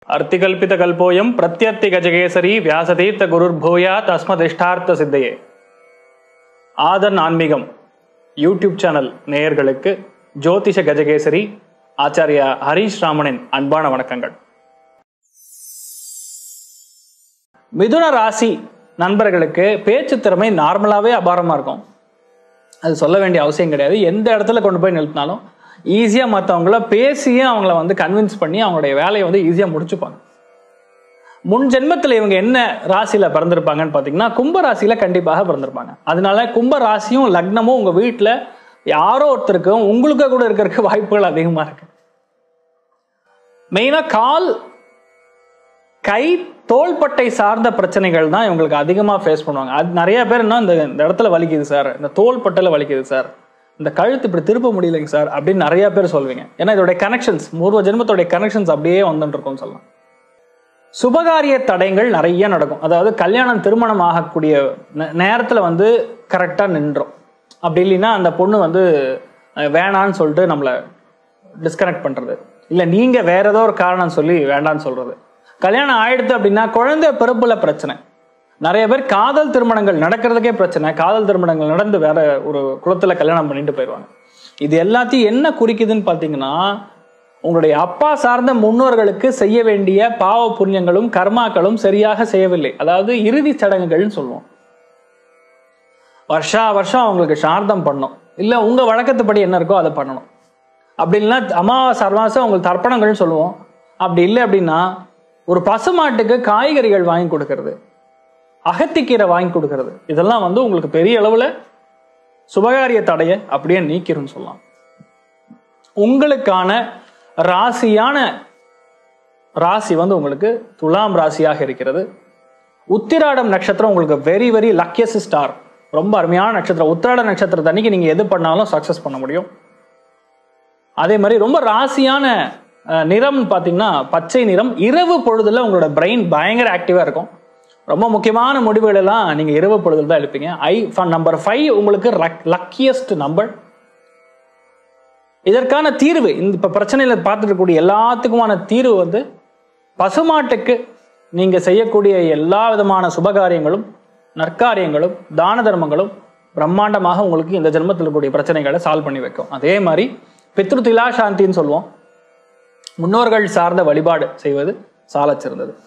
அர்த்திகல்பித கல்போயம் பிரத்யர்த்தி கஜகேசரி வியாசதீர்த்த குருர்பூயா தஸ்மதிஷ்டார்த்த சித்தையே ஆதன் ஆன்மீகம் YouTube channel நேயர்களுக்கு ஜோதிஷ கஜகேசரி ஆச்சாரியா ஹரீஷ் ராமனின் அன்பான வணக்கங்கள் மிதுன ராசி நண்பர்களுக்கு பேச்சு திறமை நார்மலாகவே அபாரமாக இருக்கும் அது சொல்ல வேண்டிய அவசியம் கிடையாது எந்த இடத்துல கொண்டு போய் நிறுத்தினாலும் ஈஸியாக மற்றவங்கள பேசியே அவங்கள வந்து கன்வின்ஸ் பண்ணி அவங்களுடைய வேலையை வந்து ஈஸியாக முடிச்சுப்பாங்க முன் ஜென்மத்தில் இவங்க என்ன ராசியில் பிறந்திருப்பாங்கன்னு பார்த்தீங்கன்னா கும்ப ராசியில் கண்டிப்பாக பிறந்திருப்பாங்க அதனால கும்ப ராசியும் லக்னமும் உங்கள் வீட்டில் யாரோ ஒருத்தருக்கும் உங்களுக்கு கூட இருக்கிறதுக்கு வாய்ப்புகள் அதிகமாக இருக்கு மெயினாக கால் கை தோள்பட்டை சார்ந்த பிரச்சனைகள் தான் இவங்களுக்கு அதிகமாக ஃபேஸ் பண்ணுவாங்க அது நிறைய பேர் என்ன இந்த இந்த இடத்துல வலிக்குது சார் இந்த தோள்பட்டையில் வலிக்குது சார் இந்த கழுத்து இப்படி திருப்ப முடியலைங்க சார் அப்படின்னு நிறைய பேர் சொல்வீங்க ஏன்னா இதோடைய கனெக்ஷன்ஸ் பூர்வ ஜென்மத்தோடைய கனெக்ஷன்ஸ் அப்படியே வந்துட்டு இருக்கும்னு சொல்லலாம் சுபகாரிய தடைகள் நிறைய நடக்கும் அதாவது கல்யாணம் திருமணம் ஆகக்கூடிய நே- நேரத்துல வந்து கரெக்டாக நின்றோம் அப்படி இல்லைன்னா அந்த பொண்ணு வந்து அஹ், வேணான்னு சொல்லிட்டு நம்மளை டிஸ்கனெக்ட் பண்றது இல்லை நீங்க வேற ஏதோ ஒரு காரணம் சொல்லி வேண்டான்னு சொல்றது கல்யாணம் ஆயிடுது அப்படின்னா குழந்தை பிறப்புல பிரச்சனை நிறைய பேர் காதல் திருமணங்கள் நடக்கிறதுக்கே பிரச்சனை காதல் திருமணங்கள் நடந்து வேற ஒரு குளத்துல கல்யாணம் பண்ணிட்டு போயிடுவாங்க இது எல்லாத்தையும் என்ன குறிக்குதுன்னு பார்த்தீங்கன்னா உங்களுடைய அப்பா சார்ந்த முன்னோர்களுக்கு செய்ய வேண்டிய பாவ புண்ணியங்களும் கர்மாக்களும் சரியாக செய்யவில்லை அதாவது இறுதி சடங்குகள்னு சொல்லுவோம் வருஷா வருஷம் அவங்களுக்கு சார்தம் பண்ணணும் இல்லை உங்க வழக்கத்துப்படி என்ன இருக்கோ அதை பண்ணணும் அப்படி இல்லைன்னா அமாவாசை அமாவாசை உங்களுக்கு தர்ப்பணங்கள்னு சொல்லுவோம் அப்படி இல்லை அப்படின்னா ஒரு பசுமாட்டுக்கு காய்கறிகள் வாங்கி கொடுக்கறது அகத்திக்கீரை வாங்கி கொடுக்கறது இதெல்லாம் வந்து உங்களுக்கு பெரிய அளவுல சுபகாரிய தடையை அப்படியே நீக்கிரும்னு சொல்லலாம் உங்களுக்கான ராசியான ராசி வந்து உங்களுக்கு துலாம் ராசியாக இருக்கிறது உத்திராடம் நட்சத்திரம் உங்களுக்கு வெரி வெரி லக்கியஸ்ட் ஸ்டார் ரொம்ப அருமையான நட்சத்திரம் உத்திராட நட்சத்திரத்தை அன்னைக்கு நீங்க எது பண்ணாலும் சக்சஸ் பண்ண முடியும் அதே மாதிரி ரொம்ப ராசியான அஹ், நிறம் பார்த்தீங்கன்னா பச்சை நிறம் இரவு பொழுதுல உங்களோட பிரெயின் பயங்கர ஆக்டிவா இருக்கும் ரொம்ப முக்கியமான முடிவுகள் எல்லாம் நீங்க இரவு பொழுதுல தான் எடுப்பீங்க ஐ நம்பர் ஃபைவ் உங்களுக்கு லக்கியஸ்ட் நம்பர் இதற்கான தீர்வு இந்த இப்ப பிரச்சனையில பார்த்துட்டு இருக்கக்கூடிய எல்லாத்துக்குமான தீர்வு வந்து பசுமாட்டுக்கு நீங்க செய்யக்கூடிய எல்லா விதமான சுபகாரியங்களும் நற்காரியங்களும் தான தர்மங்களும் பிரம்மாண்டமாக உங்களுக்கு இந்த ஜென்மத்தில் இருக்கக்கூடிய பிரச்சனைகளை சால்வ் பண்ணி வைக்கும் அதே மாதிரி பித்ருதிலா சாந்தின்னு சொல்லுவோம் முன்னோர்கள் சார்ந்த வழிபாடு செய்வது சாலச் சிறந்தது